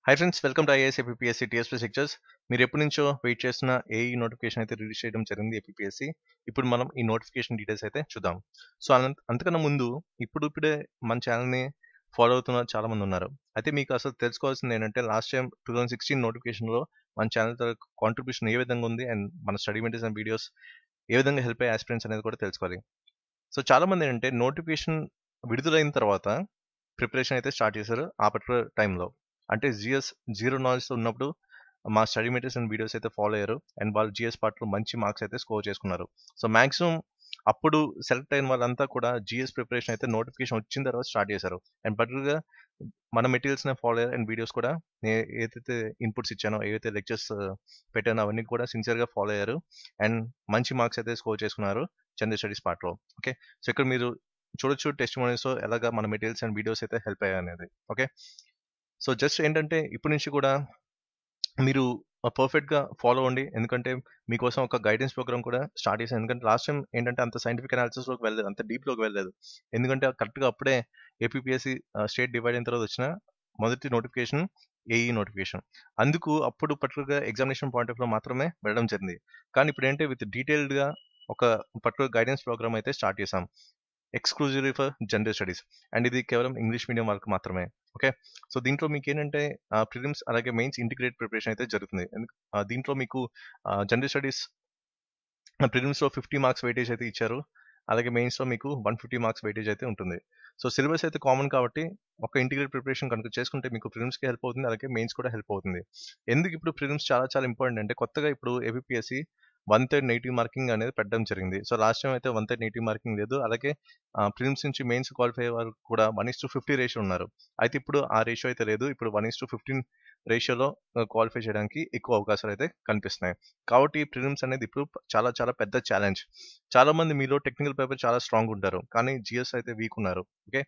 high friends welcome to IAS APSC TSP lectures మీరు ఎప్పటి నుంచో వెయిట్ చేస్తున్న ఏఈ నోటిఫికేషన్ అయితే రిలీజ్ చేయడం జరిగింది ఏపీఎస్సీ ఇప్పుడు మనం ఈ నోటిఫికేషన్ డీటెయిల్స్ అయితే చూద్దాం సో అనంత అంతకన్నా ముందు ఇప్పుడు ఇప్పుడే మన ఛానల్ని ఫాలో అవుతున్న చాలా మంది ఉన్నారు అయితే మీకు అసలు తెలుసుకోవాల్సింది ఏంటంటే last time two thousand sixteen నోటిఫికేషన్లో మన ఛానల్ కాంట్రిబ్యూషన్ ఏ విధంగా ఉంది అండ్ మన స్టడీ మెటీరియల్స్ అండ్ వీడియోస్ ఏ విధంగా హెల్ప్ అయ్యే ఆస్పిరెంట్స్ అనేది కూడా తెలుసుకోవాలి సో చాలా మంది ఏంటంటే నోటిఫికేషన్ విడుదలైన తర్వాత ప్రిపరేషన్ అయితే స్టార్ట్ చేశారు ఆ పర్టికులర్ టైంలో అంటే జిఎస్ జీరో నాలెడ్జ్ ఉన్నప్పుడు మా స్టడీ మెటీరియల్స్ అండ్ వీడియోస్ అయితే ఫాలో అయ్యారు అండ్ వాళ్ళు జిఎస్ పార్ట్లో మంచి మార్క్స్ అయితే స్కోర్ చేసుకున్నారు సో మాక్సిమం అప్పుడు సెలెక్ట్ అయిన వాళ్ళంతా కూడా జిఎస్ ప్రిపరేషన్ అయితే నోటిఫికేషన్ వచ్చిన తర్వాత స్టార్ట్ చేశారు అండ్ పర్టికులర్గా మన మెటీరియల్స్ని ఫాలో అయ్యారు అండ్ వీడియోస్ కూడా నేను ఏదైతే ఇన్పుట్స్ ఇచ్చానో ఏవైతే లెక్చర్స్ పెట్టానో అవన్నీ కూడా సిన్సియర్గా ఫాలో అయ్యారు అండ్ మంచి మార్క్స్ అయితే స్కోర్ చేసుకున్నారు చంద్ర స్టడీస్ పార్ట్లో ఓకే సో ఇక్కడ మీరు చూడొచ్చు టెస్ట్ మోనీస్ ఎలాగా మన మెటీరియల్స్ అండ్ వీడియోస్ అయితే హెల్ప్ అయ్యాయి అనేది ఓకే సో జస్ట్ ఏంటంటే ఇప్పటి నుంచి కూడా మీరు పర్ఫెక్ట్గా ఫాలో అవ్వండి ఎందుకంటే మీకోసం ఒక గైడెన్స్ ప్రోగ్రామ్ కూడా స్టార్ట్ చేశాను ఎందుకంటే లాస్ట్ టైం ఏంటంటే అంత సైంటిఫిక్ అనాలిసిస్లోకి వెళ్ళలేదు అంత డీప్లోకి వెళ్ళలేదు ఎందుకంటే కరెక్ట్గా అప్పుడే ఏపీఎస్సి స్టేట్ డివైడ్ అయిన తర్వాత వచ్చిన మొదటి నోటిఫికేషన్ ఏఈ నోటిఫికేషన్ అందుకు అప్పుడు పర్టికులర్గా ఎగ్జామినేషన్ పాయింట్ ఆఫ్ లో మాత్రమే వెళ్ళడం జరిగింది కానీ ఇప్పుడు ఏంటంటే విత్ డీటెయిల్డ్గా ఒక పర్టికులర్ గైడెన్స్ ప్రోగ్రామ్ అయితే స్టార్ట్ చేసాం exclusively for general studies and ఇది కేవలం ఇంగ్లీష్ మీడియం వాళ్ళకి మాత్రమే ఓకే సో దీంట్లో మీకు ఏంటంటే ప్రిలిమ్స్ అలాగే మెయిన్స్ ఇంటిగ్రేట్ ప్రిపరేషన్ అయితే జరుగుతుంది దీంట్లో మీకు జనరల్ స్టడీస్ ప్రిలిమ్స్లో ఫిఫ్టీ మార్క్స్ వెయిటేజ్ అయితే ఇచ్చారు అలాగే మెయిన్స్లో మీకు వన్ ఫిఫ్టీ మార్క్స్ వెయిటేజ్ అయితే ఉంటుంది సో సిలబస్ అయితే కామన్ కాబట్టి ఒక ఇంటిగ్రేట్ ప్రిపరేషన్ కనుక చేసుకుంటే మీకు ప్రిలిమ్స్కి హెల్ప్ అవుతుంది అలాగే మెయిన్స్ కూడా హెల్ప్ అవుతుంది ఎందుకు ఇప్పుడు ప్రిలిమ్స్ చాలా చాలా ఇంపార్టెంట్ అంటే కొత్తగా ఇప్పుడు APSC one third negative marking అనేది పెట్టడం జరిగింది సో లాస్ట్ టైం అయితే వన్ థర్డ్ నెగిటివ్ మార్కింగ్ లేదు అలాగే ప్రిలిమ్స్ నుంచి మెయిన్స్ క్వాలిఫై అయ్యే వాళ్ళు కూడా one is to fifty ratio ఉన్నారు అయితే ఇప్పుడు ఆ రేషియో అయితే లేదు ఇప్పుడు వన్ ఇస్ టు ఫిఫ్టీన్ రేషియోలో క్వాలిఫై చేయడానికి ఎక్కువ అవకాశాలు అయితే కనిపిస్తున్నాయి కాబట్టి ప్రిలిమ్స్ అనేది ఇప్పుడు చాలా చాలా పెద్ద ఛాలెంజ్ చాలా మంది మీలో టెక్నికల్ పేపర్ చాలా స్ట్రాంగ్ ఉంటారు కానీ జిఎస్ అయితే వీక్ ఉన్నారు ఓకే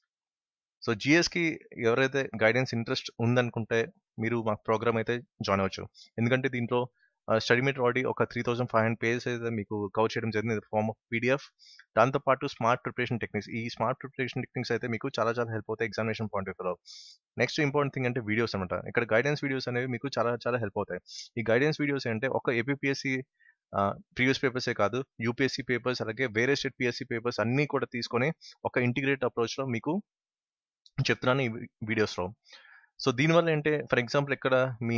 సో జిఎస్కి ఎవరైతే గైడెన్స్ ఇంట్రెస్ట్ ఉందనుకుంటే మీరు మా ప్రోగ్రామ్ అయితే జాయిన్ అవ్వచ్చు ఎందుకంటే దీంట్లో స్టడీ మెటీరియల్ ఆల్రెడీ ఒక three thousand five hundred pages అయితే మీకు కవర్ చేయడం జరిగింది ఫార్మ్ ఆఫ్ పీడిఎఫ్ దాంతోపాటు స్మార్ట్ ప్రిపరేషన్ టెక్నిక్స్ ఈ స్మార్ట్ ప్రిపరేషన్ టెక్నిక్స్ అయితే మీకు చాలా చాలా హెల్ప్ అవుతాయి ఎగ్జామినేషన్ పాయింట్ ఆఫ్ వ్యూలో నెక్స్ట్ ఇంపార్టెంట్ థింగ్ అంటే వీడియోస్ అనమాట ఇక్కడ గైడెన్స్ వీడియోస్ అనేవి మీకు చాలా చాలా హెల్ప్ అవుతాయి ఈ గైడెన్స్ వీడియోస్ అంటే ఒక ఏపీఎస్సి ప్రీవియస్ పేపర్సే కాదు యూపీఎస్సీ పేపర్స్ అలాగే వేరే స్టేట్ పిఎస్సీ పేపర్స్ అన్నీ కూడా తీసుకొని ఒక ఇంటిగ్రేట్ అప్రోచ్లో మీకు చెప్తున్నాను ఈ వీడియోస్లో సో దీనివల్ల ఏంటంటే ఫర్ ఎగ్జాంపుల్ ఇక్కడ మీ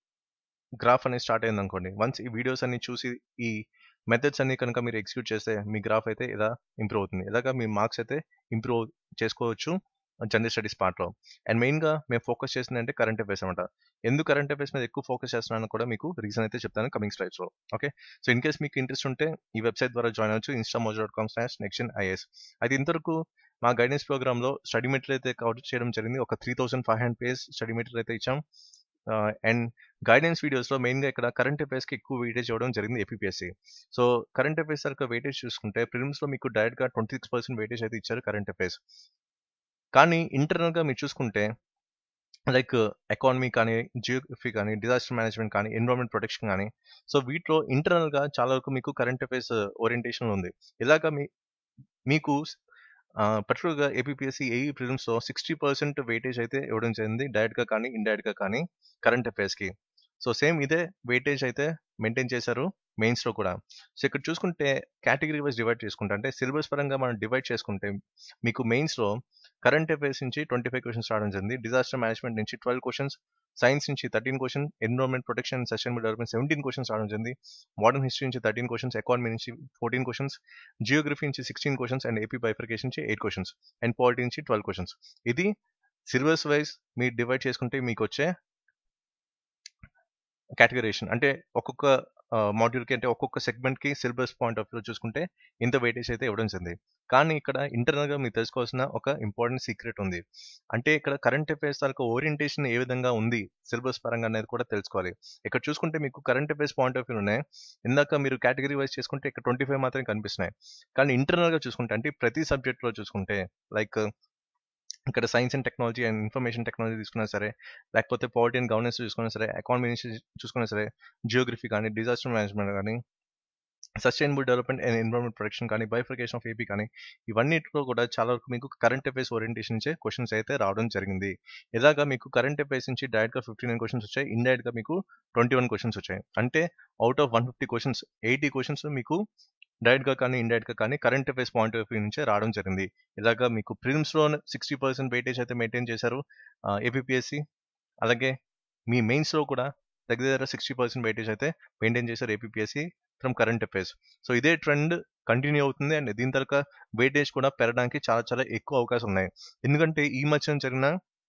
గ్రాఫ్ అనేది స్టార్ట్ అయింది అనుకోండి వన్స్ ఈ వీడియోస్ అన్ని చూసి ఈ మెథడ్స్ అన్ని కనుక మీరు ఎగ్జిక్యూట్ చేస్తే మీ గ్రాఫ్ అయితే ఇలా ఇంప్రూవ్ అవుతుంది ఇలాగా మీ మార్క్స్ అయితే ఇంప్రూవ్ చేసుకోవచ్చు జనరల్ స్టడీస్ పార్ట్లో అండ్ మెయిన్గా మేము ఫోకస్ చేసింది అంటే కరెంట్ అఫేర్స్ అనమాట ఎందుకు కరెంట్ అఫేర్స్ మీద ఎక్కువ ఫోకస్ చేస్తున్నాను కూడా మీకు రీజన్ అయితే చెప్తాను కమింగ్ స్లైడ్స్లో ఓకే సో ఇన్ కేస్ మీకు ఇంట్రెస్ట్ ఉంటే ఈ వెబ్సైట్ ద్వారా జాయిన్ అవ్వచ్చు Instamojo dot com slash next IS అయితే ఇంతవరకు మా గైడెన్స్ ప్రోగ్రామ్లో స్టడీ మెటీరియల్ అయితే కవర్ చేయడం జరిగింది ఒక three thousand five hundred page study material అయితే ఇచ్చాం అండ్ గైడెన్స్ వీడియోస్లో మెయిన్గా ఇక్కడ కరెంట్ అఫేర్స్కి ఎక్కువ వెయిటేజ్ ఇవ్వడం జరిగింది ఏపీఎస్సి సో కరెంట్ అఫేర్స్ యొక్క వెయిటేజ్ చూసుకుంటే ప్రిలిమ్స్లో మీకు డైరెక్ట్గా ట్వంటీ సిక్స్ పర్సెంట్ వెయిటేజ్ అయితే ఇచ్చారు కరెంట్ అఫేర్స్ కానీ ఇంటర్నల్గా మీరు చూసుకుంటే లైక్ ఎకానమీ కానీ జియోగ్రఫీ కానీ డిజాస్టర్ మేనేజ్మెంట్ కానీ ఎన్విరాన్మెంట్ ప్రొటెక్షన్ కానీ సో వీటిలో ఇంటర్నల్గా చాలా వరకు మీకు కరెంట్ అఫేర్స్ ఓరియంటేషన్ ఉంది ఇలాగా మీ మీకు పర్టికులర్గా ఏపీఎస్సి ఏఈ ప్రిలిమ్స్లో సిక్స్టీ పర్సెంట్ వెయిటేజ్ అయితే ఇవ్వడం జరిగింది డైరెక్ట్గా కానీ ఇండైరెక్ట్గా కానీ కరెంట్ అఫేర్స్కి సో సేమ్ ఇదే వెయిటేజ్ అయితే మెయింటైన్ చేశారు మెయిన్స్లో కూడా సో ఇక్కడ చూసుకుంటే కేటగిరీ వైజ్ డివైడ్ చేసుకుంటే అంటే సిలబస్ పరంగా మనం డివైడ్ చేసుకుంటే మీకు మెయిన్స్లో కరెంట్ అఫైర్స్ నుంచి ట్వంటీ ఫైవ్ క్వశ్చన్స్ రావడం జరిగింది డిజాస్టర్ మేనేజ్మెంట్ నుంచి ట్వెల్వ్ క్వశ్చన్స్ సైన్స్ నుంచి thirteen question environment protection sustainable development seventeen questions రావడం జరిగింది మోడర్న్ హిస్టరీ నుంచి థర్టీన్ క్వశ్చన్స్ ఎకానమీ నుంచి ఫోర్టీన్ క్వశ్చన్స్ జియోగ్రఫీ నుంచి sixteen questions and AP bifurcation నుంచి ఎయిట్ క్వశ్చన్స్ అండ్ పాలిటీ నుంచి ట్వెల్వ్ క్వశ్చన్స్ ఇది సిలబస్ వైజ్ మీరు డివైడ్ చేసుకుంటే మీకు వచ్చే కేటగరేషన్ అంటే ఒక్కొక్క మాడ్యూల్కి అంటే ఒక్కొక్క సెగ్మెంట్కి సిలబస్ పాయింట్ ఆఫ్ వ్యూ చూసుకుంటే ఇంత వెయిటేజ్ అయితే ఇవ్వడం జరిగింది కానీ ఇక్కడ ఇంటర్నల్గా మీరు తెలుసుకోవాల్సిన ఒక ఇంపార్టెంట్ సీక్రెట్ ఉంది అంటే ఇక్కడ కరెంట్ అఫైర్స్ తాలూకు ఓరియంటేషన్ ఏ విధంగా ఉంది సిలబస్ పరంగా అనేది కూడా తెలుసుకోవాలి ఇక్కడ చూసుకుంటే మీకు current affairs point of view ఉన్నాయి ఇందాక మీరు కేటగిరీ వైజ్ చేసుకుంటే ఇక్కడ ట్వంటీ ఫైవ్ మాత్రమే కనిపిస్తున్నాయి కానీ ఇంటర్నల్గా చూసుకుంటే అంటే ప్రతి సబ్జెక్ట్లో చూసుకుంటే లైక్ ఇక్కడ science and technology and information technology తీసుకున్నా సరే లేకపోతే పాలిటీ అండ్ గవర్నెన్స్ చూసుకున్నా సరే ఎకానమీ నుంచి చూసుకున్నా సరే జియోగ్రఫీ కానీ డిజాస్టర్ మేనేజ్మెంట్ కానీ sustainable development and environment protection కానీ బైఫర్కేషన్ ఆఫ్ ఏపీ కానీ ఇవన్నిటిలో కూడా చాలా వరకు మీకు కరెంట్ అఫైర్స్ ఓరియంటేషన్ నుంచే క్వశ్చన్స్ అయితే రావడం జరిగింది ఇలాగా మీకు కరెంట్ అఫైర్స్ నుంచి డైరెక్ట్గా ఫిఫ్టీ నైన్ క్వశ్చన్స్ వచ్చాయి ఇండైరెక్ట్గా మీకు ట్వంటీ వన్ క్వశ్చన్స్ వచ్చాయి అంటే out of one fifty questions eighty questions మీకు డైరెక్ట్గా కానీ ఇండైరెక్ట్గా కానీ current affairs point of view నుంచే రావడం జరిగింది ఇలాగా మీకు ప్రిలిమ్స్లో సిక్స్టీ పర్సెంట్ వెయిటేజ్ అయితే మెయింటైన్ చేశారు ఏపీఎస్సి అలాగే మీ మెయిన్స్లో కూడా దగ్గర దగ్గర సిక్స్టీ పర్సెంట్ వెయిటేజ్ అయితే మెయింటైన్ చేశారు APSC from current affairs so ఇదే ట్రెండ్ కంటిన్యూ అవుతుంది అండ్ దీని తర్వాత వెయిటేజ్ కూడా పెరగడానికి చాలా చాలా ఎక్కువ అవకాశం ఉన్నాయి ఎందుకంటే ఈ మధ్యన జరిగిన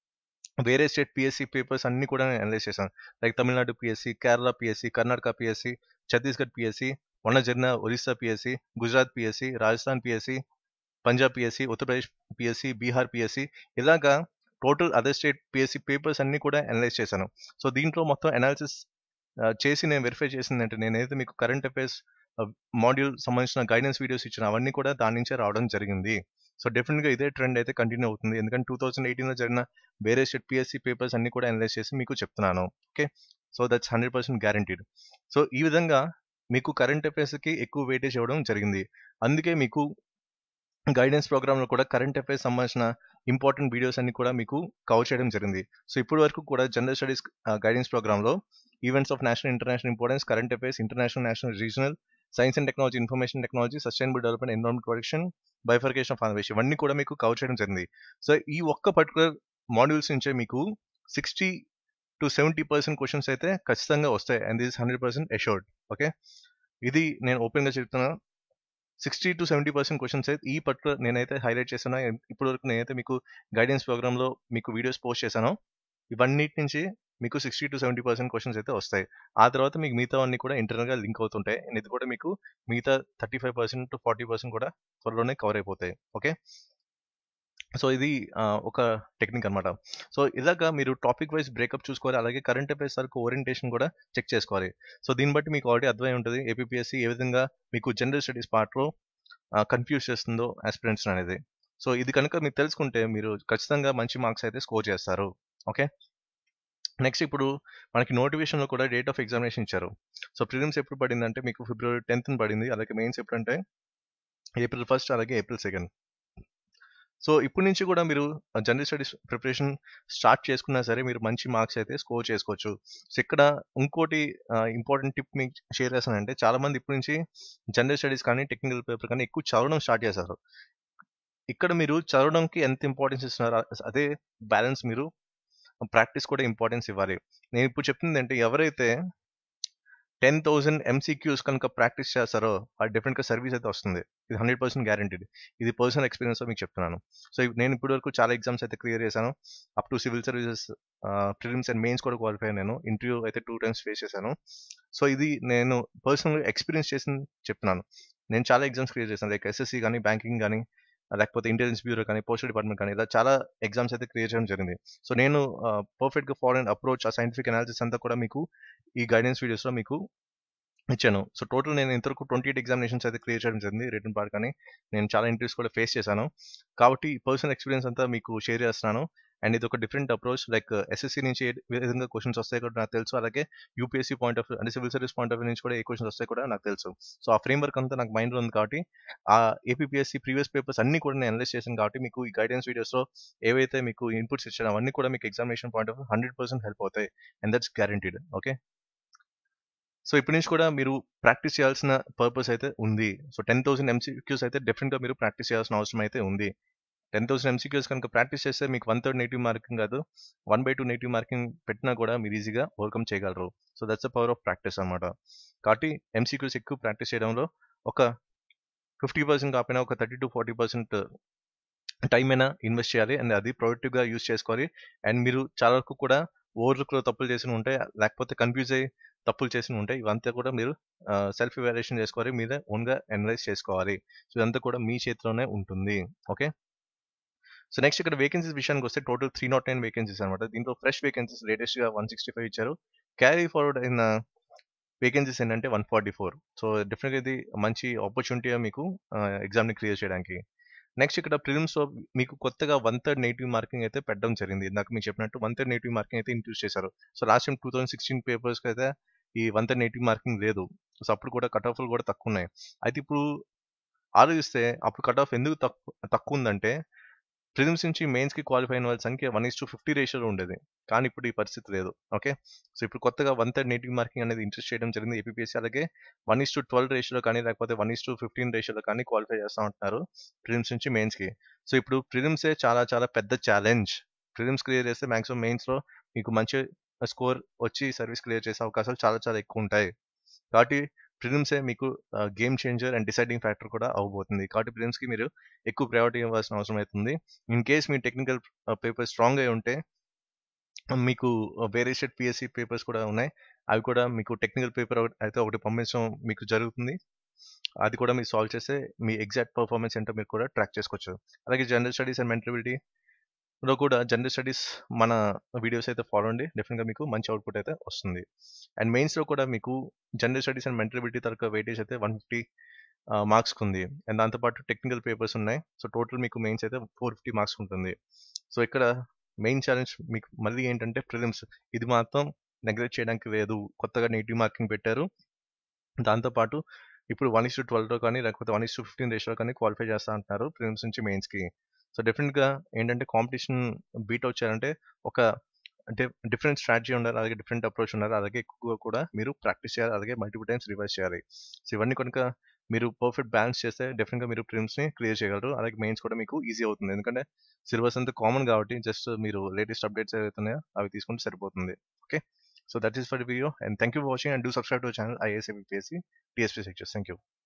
వేరే స్టేట్ పిఎస్సి పేపర్స్ అన్ని కూడా నేను అనలైజ్ చేశాను like Tamil Nadu PSC Kerala PSC Karnataka PSC Chhattisgarh PSC మొన్న జరిగిన Orissa PSC Gujarat PSC Rajasthan PSC Punjab PSC Uttar Pradesh PSC Bihar PSC ఇలాగా total other state PSC papers అన్ని కూడా అనలైజ్ చేశాను సో దీంట్లో మొత్తం అనాలిసిస్ చేసి నేను వెరిఫై చేసింది అంటే నేనైతే మీకు కరెంట్ అఫైర్స్ మాడ్యూల్ సంబంధించిన గైడెన్స్ వీడియోస్ ఇచ్చిన అవన్నీ కూడా దాని నుంచే రావడం జరిగింది సో డెఫినెట్గా ఇదే ట్రెండ్ అయితే కంటిన్యూ అవుతుంది ఎందుకంటే టూ థౌసండ్ ఎయిటీన్లో జరిగిన వేరే స్టేట్ పిఎస్సి పేపర్స్ అన్ని కూడా అనలైజ్ చేసి మీకు చెప్తున్నాను okay so that's hundred percent guaranteed so ఈ విధంగా మీకు కరెంట్ అఫైర్స్కి ఎక్కువ వెయిటేజ్ ఇవ్వడం జరిగింది అందుకే మీకు గైడెన్స్ ప్రోగ్రామ్లో కూడా కరెంట్ అఫైర్స్ సంబంధించిన ఇంపార్టెంట్ వీడియోస్ అన్ని కూడా మీకు కవర్ చేయడం జరిగింది సో ఇప్పటి వరకు కూడా జనరల్ స్టడీస్ గైడెన్స్ ప్రోగ్రామ్లో events of national international importance current affairs international national regional science and technology information technology sustainable development environment protection bifurcation of Andhra Pradesh ఇవన్నీ కూడా మీకు కవర్ చేయడం జరిగింది సో ఈ ఒక్క పర్టికులర్ మాడ్యూల్స్ నుంచే మీకు sixty to seventy percent questions అయితే ఖచ్చితంగా వస్తాయి and this hundred percent assured okay ఇది నేను ఓపెన్గా చెప్తున్నా sixty to seventy percent questions అయితే ఈ పర్టికులర్ నేనైతే హైలైట్ చేస్తున్నా ఇప్పటి వరకు నేనైతే మీకు గైడెన్స్ ప్రోగ్రామ్లో మీకు వీడియోస్ పోస్ట్ చేశాను ఇవన్నిటి నుంచి మీకు sixty to seventy percent questions అయితే వస్తాయి ఆ తర్వాత మీకు మిగతా అన్ని కూడా ఇంటర్నల్గా లింక్ అవుతుంటాయి అండ్ ఇది కూడా మీకు మిగతా thirty five percent to forty percent కూడా త్వరలోనే కవర్ అయిపోతాయి ఓకే సో ఇది ఒక టెక్నిక్ అనమాట సో ఇలాగా మీరు టాపిక్ వైజ్ బ్రేకప్ చూసుకోవాలి అలాగే కరెంట్ అఫైర్స్ వరకు ఓరియంటేషన్ కూడా చెక్ చేసుకోవాలి సో దీన్ని బట్టి మీకు ఆల్రెడీ అర్థమై ఉంటుంది ఏపీఎస్సి ఏ విధంగా మీకు జనరల్ స్టడీస్ పార్ట్లో కన్ఫ్యూజ్ చేస్తుందో ఆస్పిరెంట్స్ అనేది సో ఇది కనుక మీరు తెలుసుకుంటే మీరు ఖచ్చితంగా మంచి మార్క్స్ అయితే స్కోర్ చేస్తారు ఓకే నెక్స్ట్ ఇప్పుడు మనకి నోటిఫికేషన్లో కూడా డేట్ ఆఫ్ ఎగ్జామినేషన్ ఇచ్చారు సో ప్రిలిమ్స్ ఎప్పుడు పడిందంటే మీకు ఫిబ్రవరి టెన్త్ పడింది అలాగే మెయిన్స్ ఎప్పుడంటే ఏప్రిల్ ఫస్ట్ అలాగే ఏప్రిల్ సెకండ్ సో ఇప్పటి నుంచి కూడా మీరు జనరల్ స్టడీస్ ప్రిపరేషన్ స్టార్ట్ చేసుకున్నా సరే మీరు మంచి మార్క్స్ అయితే స్కోర్ చేసుకోవచ్చు సో ఇక్కడ ఇంకోటి ఇంపార్టెంట్ టిప్ మీకు షేర్ చేస్తానంటే చాలా మంది ఇప్పటి నుంచి జనరల్ స్టడీస్ కానీ టెక్నికల్ పేపర్ కానీ ఎక్కువ చదవడం స్టార్ట్ చేశారు ఇక్కడ మీరు చదవడంకి ఎంత ఇంపార్టెన్స్ ఇస్తున్నారు అదే బ్యాలెన్స్ మీరు ప్రాక్టీస్ కూడా ఇంపార్టెన్స్ ఇవ్వాలి నేను ఇప్పుడు చెప్తుంది అంటే ఎవరైతే టెన్ థౌసండ్ ఎంసీక్యూస్ కనుక ప్రాక్టీస్ చేస్తారో ఆ డెఫినెట్గా సర్వీస్ అయితే వస్తుంది ఇది హండ్రెడ్ పర్సెంట్ గ్యారంటీడ్ ఇది పర్సనల్ ఎక్స్పీరియన్స్ మీకు చెప్తున్నాను సో నేను ఇప్పటి వరకు చాలా ఎగ్జామ్స్ అయితే క్లియర్ చేశాను up to civil services prelims and mains కూడా క్వాలిఫై నేను ఇంటర్వ్యూ అయితే టూ టైమ్స్ ఫేస్ చేశాను సో ఇది నేను పర్సనల్గా ఎక్స్పీరియన్స్ చేసి చెప్తున్నాను నేను చాలా ఎగ్జామ్స్ క్లియర్ చేశాను లైక్ ఎస్ఎస్సి కానీ బ్యాంకింగ్ కానీ లేకపోతే ఇంటెలిజెన్స్ బ్యూరో కానీ పోస్టల్ డిపార్ట్మెంట్ కానీ ఇలా చాలా ఎగ్జామ్స్ అయితే క్లియర్ చేయడం జరిగింది సో నేను పర్ఫెక్ట్గా ఫారెన్ అప్రోచ్ ఆ సైంటిఫిక్ అనాలిసిస్ అంతా కూడా మీకు ఈ గైడెన్స్ వీడియోస్లో మీకు ఇచ్చాను సో టోటల్ నేను ఇంతవరకు ట్వంటీ ఎయిట్ ఎగ్జామినేషన్స్ అయితే క్లియర్ చేయడం జరిగింది రిటర్న్ పార్ట్ కానీ నేను చాలా ఇంటర్వ్యూస్ కూడా ఫేస్ చేశాను కాబట్టి పర్సనల్ ఎక్స్పీరియన్స్ అంతా మీకు షేర్ చేస్తున్నాను అండ్ ఇది ఒక డిఫరెంట్ అప్రోచ్ లైక్ ఎస్ఎస్సీ నుంచి ఏ విధంగా క్వశ్చన్స్ వస్తాయి కూడా నాకు తెలుసు అలాగే యూపీఎస్సీ పాయింట్ ఆఫ్ అంటే civil service point of view నుంచి కూడా ఏ క్వశ్చన్స్ వస్తాయి కూడా నాకు తెలుసు సో ఆ ఫ్రేమ్ వర్క్ అంతా నాకు మైండ్లో ఉంది కాబట్టి ఆ ఏపీఎస్సీ ప్రీవియస్ పేపర్స్ అన్ని కూడా నేను అనలైజ్ చేశాను కాబట్టి మీకు ఈ గైడెన్స్ వీడియోస్లో ఏవైతే మీకు ఇన్పుట్స్ ఇచ్చానో అవన్నీ కూడా మీకు examination point of view hundred percent help అవుతాయి and that's guaranteed okay so ఇప్పటి నుంచి కూడా మీరు ప్రాక్టీస్ చేయాల్సిన పర్పస్ అయితే ఉంది సో టెన్ థౌసండ్ ఎంసీక్యూస్ అయితే డెఫినెట్గా మీరు ప్రాక్టీస్ చేయాల్సిన అవసరం అయితే ఉంది టెన్ థౌసండ్ ఎంసీక్యూస్ కనుక ప్రాక్టీస్ చేస్తే మీకు వన్ థర్డ్ నెగిటివ్ మార్కింగ్ కాదు one by two negative marking పెట్టినా కూడా మీరు ఈజీగా ఓవర్కమ్ చేయగలరు so that's the power of practice అనమాట కాబట్టి ఎంసీక్యూస్ ఎక్కువ ప్రాక్టీస్ చేయడంలో ఒక ఫిఫ్టీ పర్సెంట్ కాకపోయినా ఒక thirty to forty percent time అయినా ఇన్వెస్ట్ చేయాలి అండ్ అది ప్రొడక్టివ్గా యూస్ చేసుకోవాలి అండ్ మీరు చాలా వరకు కూడా ఓవర్లుక్లో తప్పులు చేసి ఉంటాయి లేకపోతే కన్ఫ్యూజ్ అయ్యి తప్పులు చేసి ఉంటాయి ఇవంతా కూడా మీరు సెల్ఫ్ ఇవాల్యుయేషన్ చేసుకోవాలి మీరే ఓన్గా అనలైజ్ చేసుకోవాలి సో ఇదంతా కూడా మీ చేతిలోనే ఉంటుంది ఓకే సో నెక్స్ట్ ఇక్కడ వేకెన్సీస్ విషయానికి వస్తే total three nought nine vacancies అనమాట దీంట్లో ఫ్రెష్ వేకెన్సీస్ లేటెస్ట్గా వన్ సిక్స్టీ ఫైవ్ ఇచ్చారు క్యారీ ఫార్వర్డ్ అయిన వేకెన్సీస్ ఏంటంటే వన్ ఫార్టీ ఫోర్ సో డెఫినెట్గా ఇది మంచి ఆపర్చునిటీ మీకు ఎగ్జామ్ని క్లియర్ చేయడానికి నెక్స్ట్ ఇక్కడ ప్రిలిమ్స్లో మీకు కొత్తగా వన్ థర్డ్ నెగిటివ్ మార్కింగ్ అయితే పెట్టడం జరిగింది ఇందాక మీకు చెప్పినట్టు వన్ థర్డ్ నెగిటివ్ మార్కింగ్ అయితే ఇంట్రూస్ చేశారు so last time two thousand sixteen పేపర్స్కి అయితే ఈ వన్ థర్డ్ నెగిటివ్ మార్కింగ్ లేదు సో అప్పుడు కూడా కట్ ఆఫ్లు కూడా తక్కువ ఉన్నాయి అయితే ఇప్పుడు ఆలోచిస్తే అప్పుడు కట్ ఆఫ్ ఎందుకు తక్కువ తక్కువ ఉందంటే ప్రిలిమ్స్ నుంచి మెయిన్స్కి క్వాలిఫై అయిన వాళ్ళ సంఖ్య వన్ ఇస్ టు ఫిఫ్టీ రేషియోలో ఉండేది కానీ ఇప్పుడు ఈ పరిస్థితి లేదు ఓకే సో ఇప్పుడు కొత్తగా వన్ థర్డ్ నెగిటివ్ మార్కింగ్ అనేది ఇంట్రెస్ట్ చేయడం జరిగింది ఏపీఎస్సీ అలాగే వన్ ఇస్ టు ట్వెల్వ్ రేషియోలో కానీ లేకపోతే వన్ ఇస్ టు ఫిఫ్టీన్ రేషియోలో కానీ క్వాలిఫై చేస్తూ ఉంటున్నారు ప్రిలిమ్స్ నుంచి మెయిన్స్కి సో ఇప్పుడు ప్రిలిమ్సే చాలా చాలా పెద్ద ఛాలెంజ్ ప్రిలిమ్స్ క్లియర్ చేస్తే మాక్సిమం మెయిన్స్లో మీకు మంచి స్కోర్ వచ్చి సర్వీస్ క్లియర్ చేసే అవకాశాలు చాలా చాలా ఎక్కువ ఉంటాయి కాబట్టి ప్రిలిమ్సే మీకు game changer and deciding factor కూడా అవబోతుంది కాబట్టి ప్రిలిమ్స్కి మీరు ఎక్కువ ప్రయారిటీ ఇవ్వాల్సిన అవసరం అవుతుంది ఇన్ కేస్ మీ టెక్నికల్ పేపర్ స్ట్రాంగ్ అయి ఉంటే మీకు వేరే స్టేట్ పిఎస్సి పేపర్స్ కూడా ఉన్నాయి అవి కూడా మీకు టెక్నికల్ పేపర్ అయితే ఒకటి పంపించడం మీకు జరుగుతుంది అది కూడా మీరు సాల్వ్ చేస్తే మీ ఎగ్జాక్ట్ పర్ఫార్మెన్స్ ఏంటో మీరు కూడా ట్రాక్ చేసుకోవచ్చు అలాగే జనరల్ స్టడీస్ అండ్ మెంటబిలిటీ లో కూడా జనరల్ స్టడీస్ మన వీడియోస్ అయితే ఫాలో అండి డెఫినెట్గా మీకు మంచి అవుట్పుట్ అయితే వస్తుంది అండ్ మెయిన్స్లో కూడా మీకు జనరల్ స్టడీస్ అండ్ మెంటబిలిటీ తరగ వెయిటేజ్ అయితే వన్ ఫిఫ్టీ మార్క్స్ ఉంది అండ్ దాంతోపాటు టెక్నికల్ పేపర్స్ ఉన్నాయి సో టోటల్ మీకు మెయిన్స్ అయితే ఫోర్ ఫిఫ్టీ మార్క్స్ ఉంటుంది సో ఇక్కడ మెయిన్ ఛాలెంజ్ మీకు మళ్ళీ ఏంటంటే ప్రిలిమ్స్ ఇది మాత్రం నెగ్లెక్ట్ చేయడానికి లేదు కొత్తగా నెగిటివ్ మార్కింగ్ పెట్టారు దాంతోపాటు ఇప్పుడు వన్ ఇస్ టు ట్వెల్వ్లో కానీ లేకపోతే వన్ ఇస్ టు ఫిఫ్టీన్ రేషియోలో కానీ క్వాలిఫై చేస్తా అంటున్నారు ప్రిలిమ్స్ నుంచి మెయిన్స్కి సో డెఫినెట్గా ఏంటంటే కాంపిటీషన్ బీట్ వచ్చారంటే ఒక అంటే డిఫరెంట్ స్ట్రాటజీ ఉండాలి అలాగే డిఫరెంట్ అప్రోచ్ ఉండాలి అలాగే ఎక్కువగా కూడా మీరు ప్రాక్టీస్ చేయాలి అలాగే మల్టిపుల్ టైమ్స్ రివైజ్ చేయాలి సో ఇవన్నీ కనుక మీరు పర్ఫెక్ట్ బ్యాలెన్స్ చేస్తే డెఫినెట్గా మీరు ప్రిమ్స్ని క్లియర్ చేయగలరు అలాగే మెయిన్స్ కూడా మీకు ఈజీ అవుతుంది ఎందుకంటే సిలబస్ అంతా కామన్ కాబట్టి జస్ట్ మీరు లేటెస్ట్ అప్డేట్స్ ఏవైతున్నాయో అవి తీసుకుంటే సరిపోతుంది okay so that is for video and thank you for watching and do subscribe to channel IAS APSC TSP lectures thank you